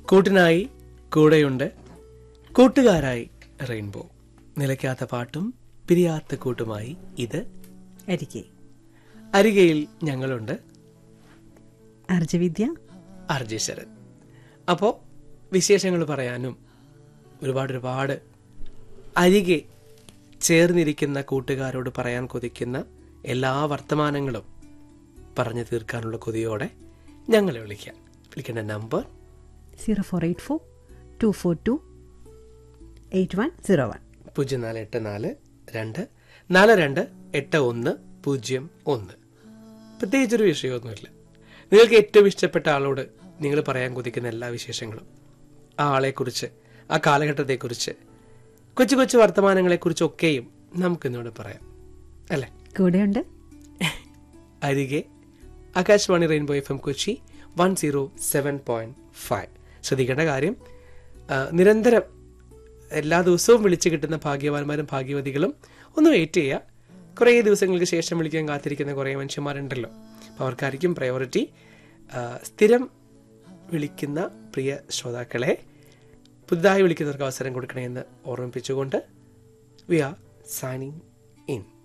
കൂട്ടിനായി കൂടെയുണ്ട് കൂട്ടുകാരായി റെയിൻബോ നിലയ്ക്കാത്ത പാട്ടും പിരിയാത്ത കൂട്ടുമായി ഇത് അരികെ അരികയിൽ ഞങ്ങളുണ്ട് അർജവിദ്യ ആർജെ ശരത് അപ്പോൾ വിശേഷങ്ങൾ പറയാനും ഒരുപാട് ഒരുപാട് അരികെ ചേർന്നിരിക്കുന്ന കൂട്ടുകാരോട് പറയാൻ കൊതിക്കുന്ന എല്ലാ വർത്തമാനങ്ങളും പറഞ്ഞു തീർക്കാനുള്ള കൊതിയോടെ ഞങ്ങളെ വിളിക്കാം വിളിക്കേണ്ട number zero four eight four two four two eight one zero one പൂജ്യം നാല് എട്ട് നാല് രണ്ട് നാല് രണ്ട് എട്ട് ഒന്ന് പൂജ്യം ഒന്ന് പ്രത്യേകിച്ചൊരു വിഷയമൊന്നുമില്ല നിങ്ങൾക്ക് ഏറ്റവും ഇഷ്ടപ്പെട്ട ആളോട് നിങ്ങൾ പറയാൻ കൊതിക്കുന്ന എല്ലാ വിശേഷങ്ങളും ആ ആളെക്കുറിച്ച് ആ കാലഘട്ടത്തെക്കുറിച്ച് കൊച്ചു കൊച്ചു വർത്തമാനങ്ങളെക്കുറിച്ചൊക്കെയും നമുക്കിന്നോട് പറയാം അല്ലേ കൂടെയുണ്ട് അരികെ Akashvani rainbow F M Kochi one zero seven point five ശ്രദ്ധിക്കേണ്ട കാര്യം ആ, നിരന്തരം എല്ലാ ദിവസവും വിളിച്ചു കിട്ടുന്ന ഭാഗ്യവാന്മാരും ഭാഗ്യവതികളും ഒന്ന് വെയിറ്റ് ചെയ്യുക കുറേ ദിവസങ്ങൾക്ക് ശേഷം വിളിക്കാൻ കാത്തിരിക്കുന്ന കുറേ മനുഷ്യന്മാരുണ്ടല്ലോ അപ്പോൾ അവർക്കായിരിക്കും പ്രയോറിറ്റി സ്ഥിരം വിളിക്കുന്ന പ്രിയ ശ്രോതാക്കളെ പുതുതായി വിളിക്കുന്നവർക്ക് അവസരം കൊടുക്കണമെന്ന് ഓർമ്മിപ്പിച്ചുകൊണ്ട് വി ആർ സൈനിങ് ഇൻ